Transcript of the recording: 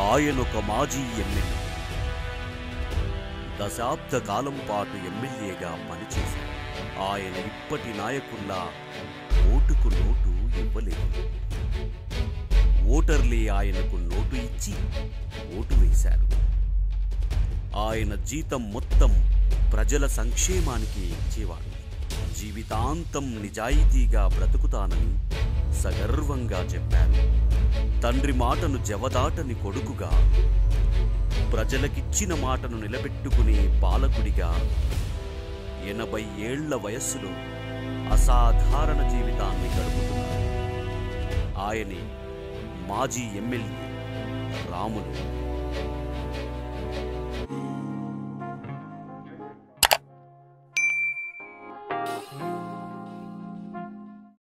ఆయనొక మాజీ ఎమ్మెల్యే దశాబ్ద కాలం పాటు ఎమ్మెల్యేగా పనిచేశారు ఆయన ఇప్పటి నాయకుల్లా ఓటుకు నోటు ఇవ్వలేదు ఓటర్లే ఆయనకు నోటు ఇచ్చి ఓటు వేశారు ఆయన జీతం మొత్తం ప్రజల సంక్షేమానికి ఇచ్చేవాడు జీవితాంతం నిజాయితీగా బ్రతుకుతానని సగర్వంగా చెప్పారు తండ్రి మాటను జవదాటని కొడుకుగా ప్రజలకిచ్చిన మాటను నిలబెట్టుకునే పాలకుడిగా ఎనభై ఏళ్ల వయస్సులో అసాధారణ జీవితాన్ని గడుపుతున్నారు ఆయనే మాజీ ఎమ్మెల్యే రాములు